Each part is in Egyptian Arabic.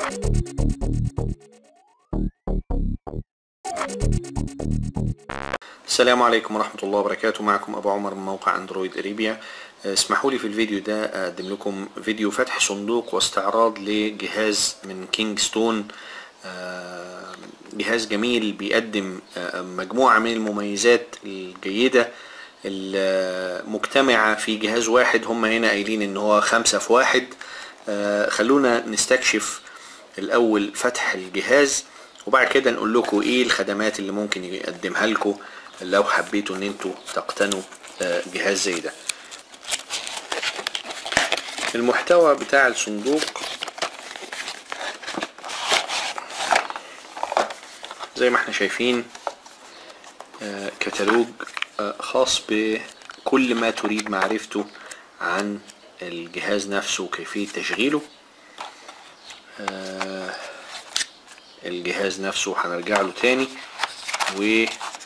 السلام عليكم ورحمة الله وبركاته معكم أبو عمر من موقع أندرويد إريبيا اسمحوا لي في الفيديو ده أقدم لكم فيديو فتح صندوق واستعراض لجهاز من كينجستون آه، جهاز جميل بيقدم آه، مجموعة من المميزات الجيدة المجتمعة في جهاز واحد هم هنا قايلين ان هو خمسة في واحد آه، خلونا نستكشف الاول فتح الجهاز وبعد كده نقول لكم ايه الخدمات اللي ممكن يقدمها لكم لو حبيتوا ان انتوا تقتنوا آه، جهاز زي ده المحتوى بتاع الصندوق زي ما احنا شايفين آه، كتالوج آه، خاص بكل ما تريد معرفته عن الجهاز نفسه وكيفية تشغيله آه، الجهاز نفسه هنرجع له تاني و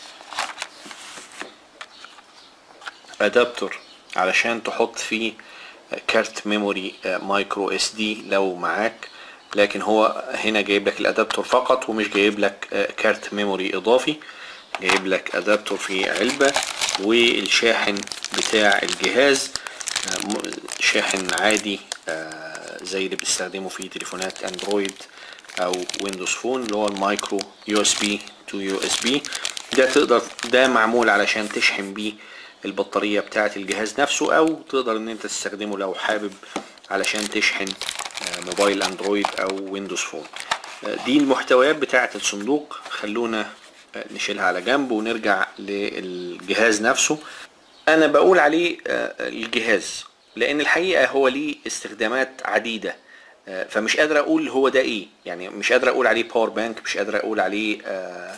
ادابتور علشان تحط فيه كارت ميموري مايكرو اس دي لو معاك لكن هو هنا جايب لك الادابتور فقط ومش جايب لك آه، كارت ميموري اضافي جايب لك ادابتور في علبة والشاحن بتاع الجهاز آه، م- شاحن عادي آه، زي اللي بتستخدمه في تليفونات اندرويد او ويندوز فون اللي هو المايكرو يو اس بي تو يو اس بي ده تقدر ده معمول علشان تشحن بيه البطارية بتاعة الجهاز نفسه او تقدر ان انت تستخدمه لو حابب علشان تشحن آه، موبايل اندرويد او ويندوز فون آه، دي المحتويات بتاعة الصندوق خلونا آه، نشيلها على جنب ونرجع للجهاز نفسه انا بقول عليه آه، الجهاز لان الحقيقة هو ليه استخدامات عديدة آه، فمش قادر اقول هو ده ايه يعني مش قادر اقول عليه باور بانك مش قادر اقول عليه آه،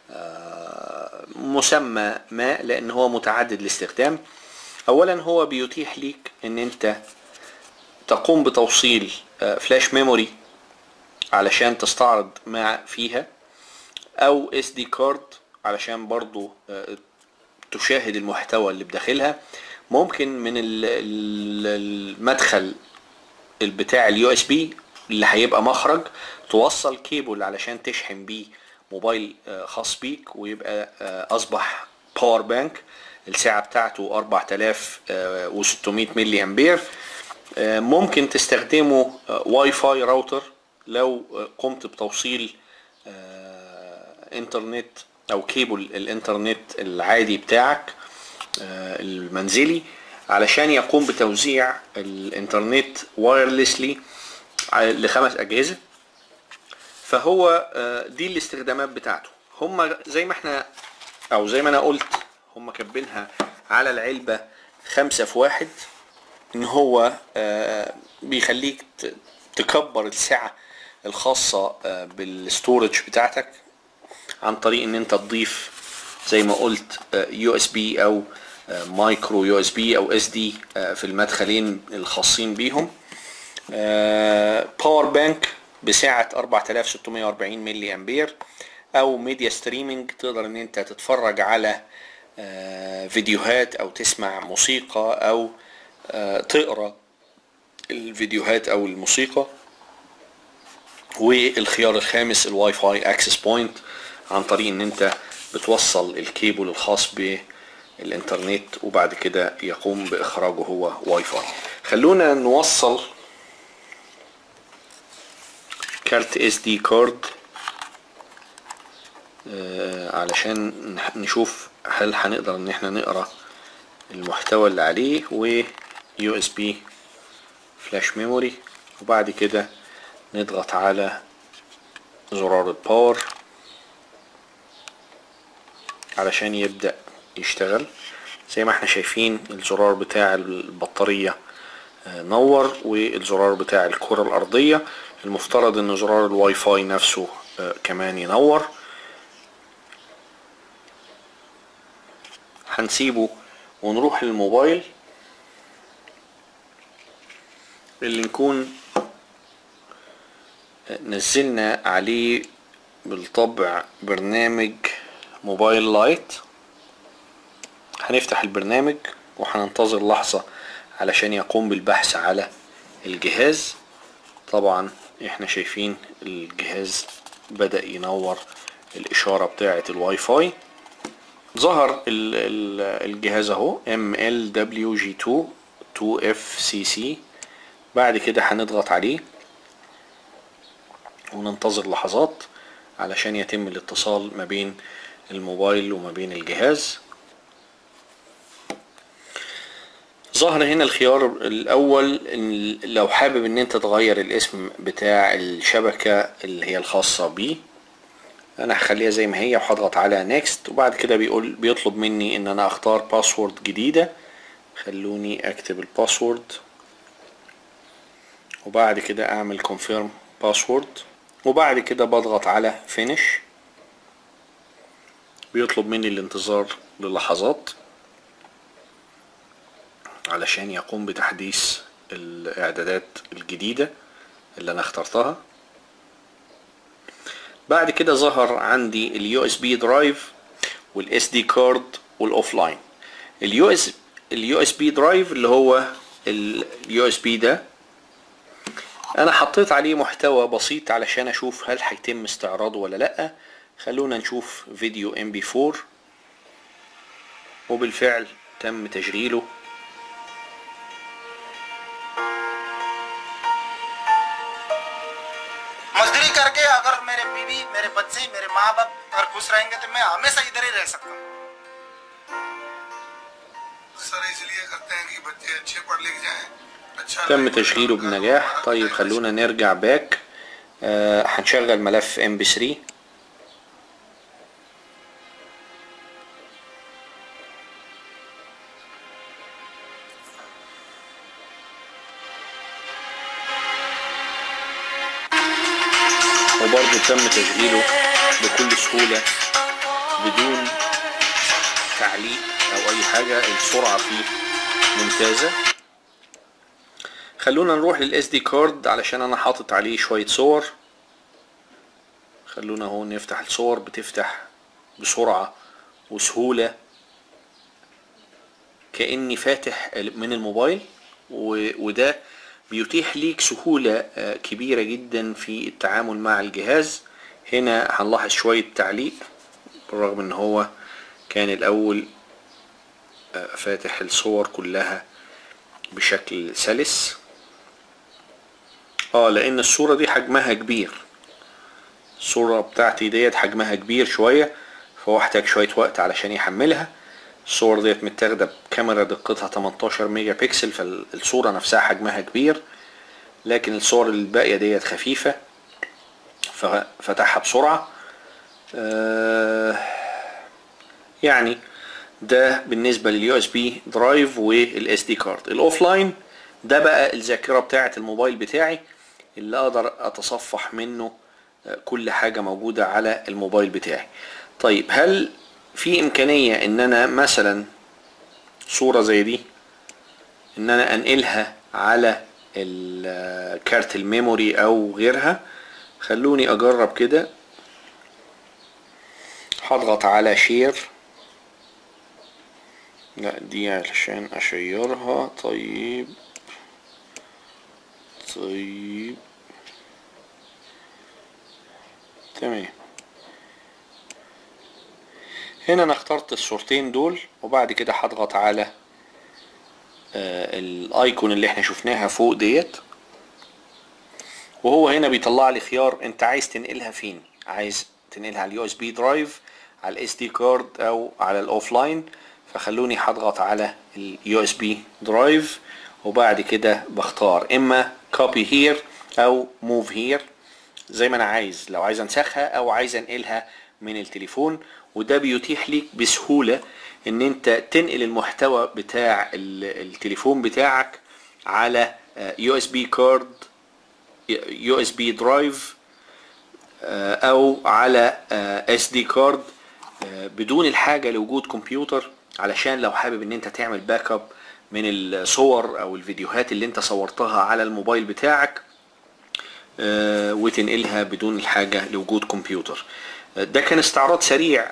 آه، مسمى ما لان هو متعدد الاستخدام اولا هو بيتيح ليك ان انت تقوم بتوصيل آه، فلاش ميموري علشان تستعرض ما فيها او اس دي كارد علشان برضو آه، تشاهد المحتوى اللي بداخلها ممكن من ال- ال- المدخل بتاع اليو اس بي اللي هيبقى مخرج توصل كيبل علشان تشحن بيه موبايل آه، خاص بيك ويبقى آه، اصبح باور بانك السعة بتاعته 4600 ملي امبير آه، ممكن تستخدمه آه، واي فاي راوتر لو آه، قمت بتوصيل آه، انترنت او كيبل الانترنت العادي بتاعك آه، المنزلي علشان يقوم بتوزيع الانترنت وايرلسلي لخمس اجهزه فهو آه، دي الاستخدامات بتاعته هم زي ما احنا او زي ما انا قلت هم كاتبينها على العلبه خمسة في واحد ان هو آه، بيخليك ت- تكبر السعه الخاصه آه، بالستورج بتاعتك عن طريق ان انت تضيف زي ما قلت يو اس بي او مايكرو يو اس بي او اس دي في المدخلين الخاصين بيهم باور بانك بسعة 4640 ملي امبير او ميديا ستريمينج تقدر ان انت تتفرج على آه، فيديوهات او تسمع موسيقى او آه، تقرا الفيديوهات او الموسيقى والخيار الخامس الواي فاي اكسس بوينت عن طريق ان انت بتوصل الكيبل الخاص بالانترنت وبعد كده يقوم باخراجه هو واي فاي خلونا نوصل كارت اس دي كارد علشان نح- نشوف هل هنقدر ان احنا نقرا المحتوى اللي عليه و يو اس بي فلاش ميموري وبعد كده نضغط على زرار الباور علشان يبدأ يشتغل زي ما احنا شايفين الزرار بتاع البطارية آه، نور والزرار بتاع الكرة الأرضية المفترض ان زرار الواي فاي نفسه آه، كمان ينور هنسيبه ونروح للموبايل اللي نكون نزلنا عليه بالطبع برنامج موبايل لايت هنفتح البرنامج وهننتظر لحظة علشان يقوم بالبحث على الجهاز طبعا احنا شايفين الجهاز بدأ ينور الإشارة بتاعة الواي فاي ظهر الجهاز اهو MLWG2 2FCC بعد كده هنضغط عليه وننتظر لحظات علشان يتم الاتصال ما بين الموبايل وما بين الجهاز ظهر هنا الخيار الاول إن لو حابب ان انت تغير الاسم بتاع الشبكة اللي هي الخاصة بيه انا هخليها زي ما هي وهضغط على نيكست وبعد كده بيقول بيطلب مني ان انا اختار باسورد جديدة خلوني اكتب الباسورد وبعد كده اعمل confirm باسورد وبعد كده بضغط على finish بيطلب مني الانتظار للحظات علشان يقوم بتحديث الاعدادات الجديدة اللي انا اخترتها بعد كده ظهر عندي اليو اس بي درايف والاس دي كارد والاوفلاين اليو اس اليو اس بي درايف اللي هو اليو اس بي ده انا حطيت عليه محتوى بسيط علشان اشوف هل هيتم استعراضه ولا لا خلونا نشوف فيديو ام بي 4 وبالفعل تم تشغيله मजदूरी करके अगर मेरे बीवी मेरे बच्चे मेरे माँ बाप अगर खुश रहेंगे तो मैं हमेशा इधर ही रह सकता हूँ सर इसलिए करते हैं कि बच्चे अच्छे पढ़ लिख जाएं अच्छा تم लाइफ تشغيله बनाकर بنجاح हमारा طيب टाइम خلونا نرجع باك آه هنشغل ملف ام بي 3 وبرضه تم تشغيله بكل سهولة بدون تعليق او اي حاجة السرعة فيه ممتازة خلونا نروح للاس دي كارد علشان انا حاطط عليه شوية صور خلونا اهو نفتح الصور بتفتح بسرعة وسهولة كأني فاتح من الموبايل و- وده بيتيح ليك سهولة آه، كبيرة جدا في التعامل مع الجهاز هنا هنلاحظ شوية تعليق بالرغم ان هو كان الاول آه، فاتح الصور كلها بشكل سلس اه لان الصورة دي حجمها كبير الصورة بتاعتي ديت حجمها كبير شوية فهو احتاج شوية وقت علشان يحملها الصور ديت متاخدة بكاميرا دقتها 18 ميجا بكسل فالصورة نفسها حجمها كبير لكن الصور الباقية ديت خفيفة ففتحها بسرعة آه يعني ده بالنسبة لليو اس بي درايف والاس دي كارد الاوفلاين ده بقى الذاكرة بتاعة الموبايل بتاعي اللي اقدر اتصفح منه آه، كل حاجة موجودة على الموبايل بتاعي طيب هل في امكانية ان انا مثلا صورة زي دي ان انا انقلها على ال- كارت الميموري او غيرها خلوني اجرب كده هضغط على شير لا دي علشان اشيرها طيب طيب تمام هنا انا اخترت الصورتين دول وبعد كده هضغط على آه، الايكون اللي احنا شفناها فوق ديت وهو هنا بيطلع لي خيار انت عايز تنقلها فين عايز تنقلها على اليو اس بي درايف على الاس دي كارد او على الاوفلاين فخلوني هضغط على اليو اس بي درايف وبعد كده بختار اما كوبي هير او موف هير زي ما انا عايز لو عايز انسخها او عايز انقلها من التليفون وده بيتيح ليك بسهولة ان انت تنقل المحتوى بتاع ال- التليفون بتاعك على يو اس بي كارد يو اس بي درايف او على اس دي كارد بدون الحاجة لوجود كمبيوتر علشان لو حابب ان انت تعمل باك اب من الصور او الفيديوهات اللي انت صورتها على الموبايل بتاعك آه، وتنقلها بدون الحاجة لوجود كمبيوتر آه، ده كان استعراض سريع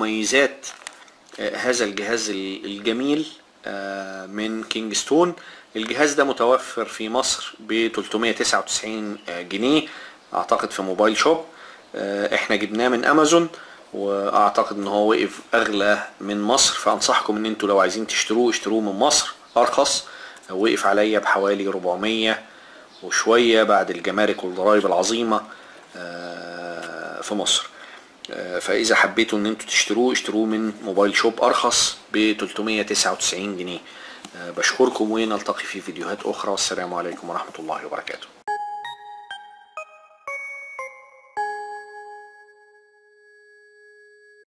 لمميزات آه، هذا الجهاز ال- الجميل آه، من كينجستون الجهاز ده متوفر في مصر ب 399 جنيه اعتقد في موبايل شوب آه، احنا جبناه من امازون واعتقد ان هو وقف اغلى من مصر فانصحكم ان انتوا لو عايزين تشتروه اشتروه من مصر ارخص وقف عليا بحوالي 400 وشوية بعد الجمارك والضرائب العظيمة آه، في مصر آه، فاذا حبيتوا ان انتوا تشتروه اشتروه من موبايل شوب ارخص ب 399 جنيه آه، بشكركم ونلتقي في فيديوهات اخرى والسلام عليكم ورحمة الله وبركاته